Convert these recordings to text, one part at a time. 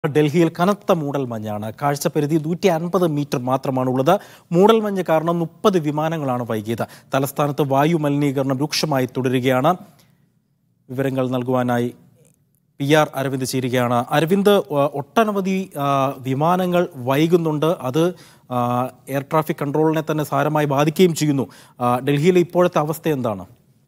ഡൽഹിയിൽ കനത്ത മൂടൽമഞ്ഞാണ് കാഴ്ചപരിധി നൂറ്റി അൻപത് മീറ്റർ മാത്രമാണുള്ളത് മൂടൽമഞ്ഞ് കാരണം മുപ്പത് വിമാനങ്ങളാണ് വൈകിയത് തലസ്ഥാനത്ത് വായു മലിനീകരണം രൂക്ഷമായി തുടരുകയാണ് വിവരങ്ങൾ നൽകുവാനായി പി ആർ അരവിന്ദ് ചേരുകയാണ് അരവിന്ദ് ആ, ഒട്ടനവധി ആ, വിമാനങ്ങൾ വൈകുന്നുണ്ട് അത് ആ, എയർ ട്രാഫിക് കൺട്രോളിനെ തന്നെ സാരമായി ബാധിക്കുകയും ചെയ്യുന്നു ആ, ഡൽഹിയിലെ ഇപ്പോഴത്തെ അവസ്ഥ എന്താണ്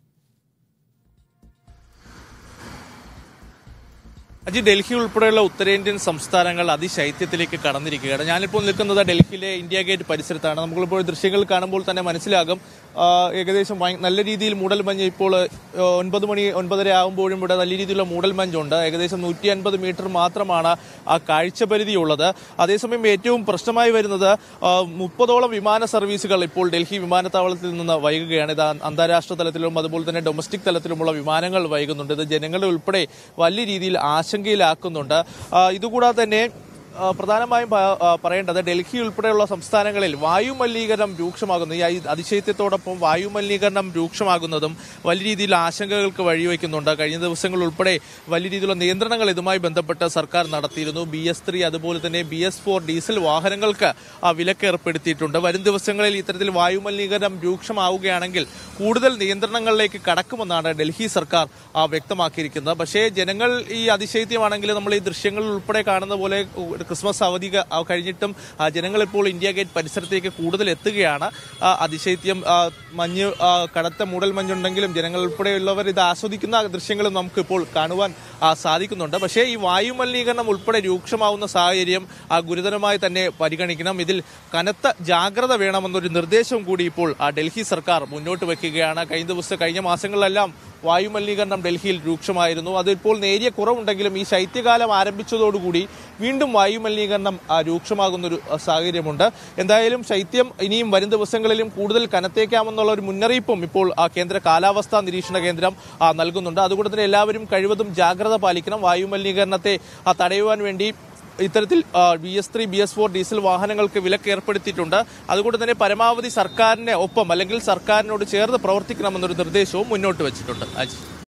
അജി ഡൽഹി ഉൾപ്പെടെയുള്ള ഉത്തരേന്ത്യൻ സംസ്ഥാനങ്ങൾ അതിശൈത്യത്തിലേക്ക് കടന്നിരിക്കുകയാണ് ഞാനിപ്പോൾ നിൽക്കുന്നത് ഡൽഹിയിലെ ഇന്ത്യ ഗേറ്റ് പരിസരത്താണ് നമ്മളിപ്പോൾ ദൃശ്യങ്ങൾ കാണുമ്പോൾ തന്നെ മനസ്സിലാകും ആ, ഏകദേശം ഭയ- നല്ല രീതിയിൽ മൂടൽമഞ്ഞ് ഇപ്പോൾ ആ, ഒൻപത് മണി ഒൻപതര ആകുമ്പോഴും ഇവിടെ നല്ല രീതിയിലുള്ള മൂടൽമഞ്ഞുണ്ട് ഏകദേശം നൂറ്റി അൻപത് മീറ്റർ മാത്രമാണ് ആ കാഴ്ചപരിധി ഉള്ളത് അതേസമയം ഏറ്റവും പ്രശ്നമായി വരുന്നത് ആ, മുപ്പതോളം വിമാന സർവീസുകൾ ഇപ്പോൾ ഡൽഹി വിമാനത്താവളത്തിൽ നിന്ന് വൈകുകയാണ് ഇത് അന്താരാഷ്ട്ര തലത്തിലും അതുപോലെ തന്നെ ഡൊമസ്റ്റിക് തലത്തിലുമുള്ള വിമാനങ്ങൾ വൈകുന്നുണ്ട് ഇത് ജനങ്ങളെ ഉൾപ്പെടെ വലിയ രീതിയിൽ ആശങ്കയിലാക്കുന്നുണ്ട് ആ, ഇതുകൂടാതെ തന്നെ ആ, പ്രധാനമായും പ- ആ, പറയേണ്ടത് ഡൽഹി ഉൾപ്പെടെയുള്ള സംസ്ഥാനങ്ങളിൽ വായു മലിനീകരണം രൂക്ഷമാകുന്നു ഈ അയി- അതിശൈത്യത്തോടൊപ്പം വായു മലിനീകരണം രൂക്ഷമാകുന്നതും വലിയ രീതിയിൽ ആശങ്കകൾക്ക് വഴിവെക്കുന്നുണ്ട് കഴിഞ്ഞ ദിവസങ്ങൾ ഉൾപ്പെടെ വലിയ രീതിയിലുള്ള നിയന്ത്രണങ്ങൾ ഇതുമായി ബന്ധപ്പെട്ട് സർക്കാർ നടത്തിയിരുന്നു ബി എസ് ത്രീ അതുപോലെ തന്നെ ബി എസ് ഫോർ ഡീസൽ വാഹനങ്ങൾക്ക് ആ വിലക്ക് ഏർപ്പെടുത്തിയിട്ടുണ്ട് വരും ദിവസങ്ങളിൽ ഇത്തരത്തിൽ വായു മലിനീകരണം രൂക്ഷമാവുകയാണെങ്കിൽ കൂടുതൽ നിയന്ത്രണങ്ങളിലേക്ക് കടക്കുമെന്നാണ് ഡൽഹി സർക്കാർ ആ, വ്യക്തമാക്കിയിരിക്കുന്നത് പക്ഷേ ജനങ്ങൾ ഈ അതിശൈത്യമാണെങ്കിൽ നമ്മൾ ഈ ദൃശ്യങ്ങളിൽ ഉൾപ്പെടെ കാണുന്ന പോലെ ഒരു ക്രിസ്മസ് അവധി ക- ആ, കഴിഞ്ഞിട്ടും ആ, ജനങ്ങൾ ഇപ്പോൾ ഇന്ത്യ ഗേറ്റ് പരിസരത്തേക്ക് കൂടുതൽ എത്തുകയാണ് ആ, അതിശൈത്യം ആ, മഞ്ഞ് ആ, കടത്ത മൂടൽ മഞ്ഞുണ്ടെങ്കിലും ജനങ്ങൾ ഉൾപ്പെടെയുള്ളവർ ഇത് ആസ്വദിക്കുന്ന ദൃശ്യങ്ങളും നമുക്ക് ഇപ്പോൾ കാണുവാൻ ആ, സാധിക്കുന്നുണ്ട് പക്ഷേ ഈ വായു മലിനീകരണം ഉൾപ്പെടെ രൂക്ഷമാവുന്ന സാഹചര്യം ആ, ഗുരുതരമായി തന്നെ പരിഗണിക്കണം ഇതിൽ കനത്ത ജാഗ്രത വേണമെന്നൊരു നിർദ്ദേശവും കൂടി ഇപ്പോൾ ആ, ഡൽഹി സർക്കാർ മുന്നോട്ട് വെക്കുകയാണ് കഴിഞ്ഞ ദിവസം കഴിഞ്ഞ മാസങ്ങളിലെല്ലാം വായു മലിനീകരണം ഡൽഹിയിൽ രൂക്ഷമായിരുന്നു അതിപ്പോൾ നേരിയ കുറവുണ്ടെങ്കിലും ഈ ശൈത്യകാലം ആരംഭിച്ചതോടുകൂടി വീണ്ടും വായു മലിനീകരണം ആ, രൂക്ഷമാകുന്നൊരു ആ, സാഹചര്യമുണ്ട് എന്തായാലും ശൈത്യം ഇനിയും വരും ദിവസങ്ങളിലും കൂടുതൽ കനത്തേക്കാമെന്നുള്ള ഒരു മുന്നറിയിപ്പും ഇപ്പോൾ ആ, കേന്ദ്ര കാലാവസ്ഥാ നിരീക്ഷണ കേന്ദ്രം ആ, നൽകുന്നുണ്ട് അതുകൊണ്ട് തന്നെ എല്ലാവരും കഴിവതും ജാഗ്രത പാലിക്കണം വായു മലിനീകരണത്തെ ആ, തടയുവാൻ വേണ്ടി ഇത്തരത്തിൽ B S three B S four diesel വാഹനങ്ങൾക്ക് വിലക്ക് ഏർപ്പെടുത്തിയിട്ടുണ്ട് അതുകൊണ്ട് തന്നെ പരമാവധി സർക്കാരിനെ ഒപ്പം അല്ലെങ്കിൽ സർക്കാരിനോട് ചേർന്ന് പ്രവർത്തിക്കണമെന്നൊരു നിർദ്ദേശവും മുന്നോട്ട് വെച്ചിട്ടുണ്ട് അജി